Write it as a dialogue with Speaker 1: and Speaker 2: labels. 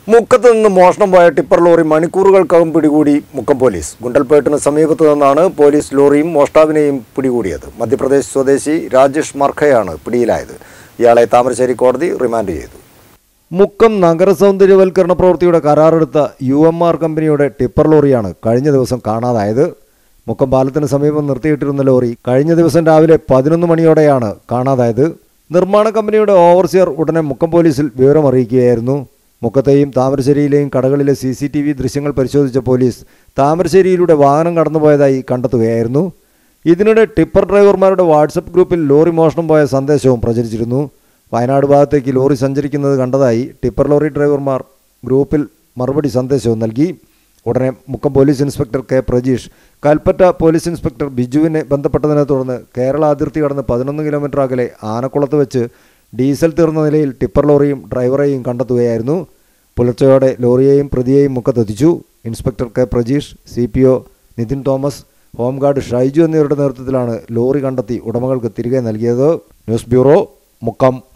Speaker 1: മുക്കത്ത് നിന്ന് മോഷണം പോയ ടിപ്പർ ലോറി മണിക്കൂറുകൾക്കകം പിടികൂടി മുക്കം പോലീസ് ഗുണ്ടൽപേട്ടിന് സമീപത്ത് നിന്നാണ് പോലീസ് ലോറിയും മോഷ്ടാവിനെയും പിടികൂടിയത് മധ്യപ്രദേശ് സ്വദേശി രാജേഷ് മർഖയാണ് പിടിയിലായത് ഇയാളെ താമരശ്ശേരി കോടതി റിമാൻഡ് ചെയ്തു മുക്കം നഗര സൗന്ദര്യവൽക്കരണ പ്രവൃത്തിയുടെ കരാറെടുത്ത യു എം ആർ കമ്പനിയുടെ ടിപ്പർ ലോറിയാണ് കഴിഞ്ഞ ദിവസം കാണാതായത് മുക്കം പാലത്തിന് സമീപം നിർത്തിയിട്ടിരുന്ന ലോറി കഴിഞ്ഞ ദിവസം രാവിലെ പതിനൊന്ന് മണിയോടെയാണ് കാണാതായത് നിർമ്മാണ കമ്പനിയുടെ ഓവർസിയർ ഉടനെ മുക്കം പോലീസിൽ വിവരമറിയിക്കുകയായിരുന്നു മുക്കത്തെയും താമരശ്ശേരിയിലെയും കടകളിലെ സി സി ടി വി ദൃശ്യങ്ങൾ പരിശോധിച്ച പോലീസ് താമരശ്ശേരിയിലൂടെ വാഹനം കടന്നുപോയതായി കണ്ടെത്തുകയായിരുന്നു ഇതിനിടെ ടിപ്പർ ഡ്രൈവർമാരുടെ വാട്സപ്പ് ഗ്രൂപ്പിൽ ലോറി മോഷണം പോയ സന്ദേശവും പ്രചരിച്ചിരുന്നു വയനാട് ഭാഗത്തേക്ക് ലോറി സഞ്ചരിക്കുന്നത് കണ്ടതായി ടിപ്പർ ലോറി ഡ്രൈവർമാർ ഗ്രൂപ്പിൽ മറുപടി സന്ദേശവും നൽകി ഉടനെ Mukkam police inspector K Prajeesh Kalpetta police inspector ബിജുവിനെ ബന്ധപ്പെട്ടതിനെ തുടർന്ന് കേരള അതിർത്തി കടന്ന് പതിനൊന്ന് കിലോമീറ്റർ അകലെ ആനക്കുളത്ത് വെച്ച് ഡീസൽ തീർന്ന നിലയിൽ ടിപ്പർ ലോറിയും ഡ്രൈവറെയും കണ്ടെത്തുകയായിരുന്നു പുലർച്ചയോടെ ലോറിയെയും പ്രതിയെയും മുക്കത്തെത്തിച്ചു inspector K Prajeesh C P O Nithin Thomas home guard Shaiju എന്നിവരുടെ നേതൃത്വത്തിലാണ് ലോറി കണ്ടെത്തി ഉടമകൾക്ക് തിരികെ നൽകിയത് ന്യൂസ് ബ്യൂറോ മുക്കം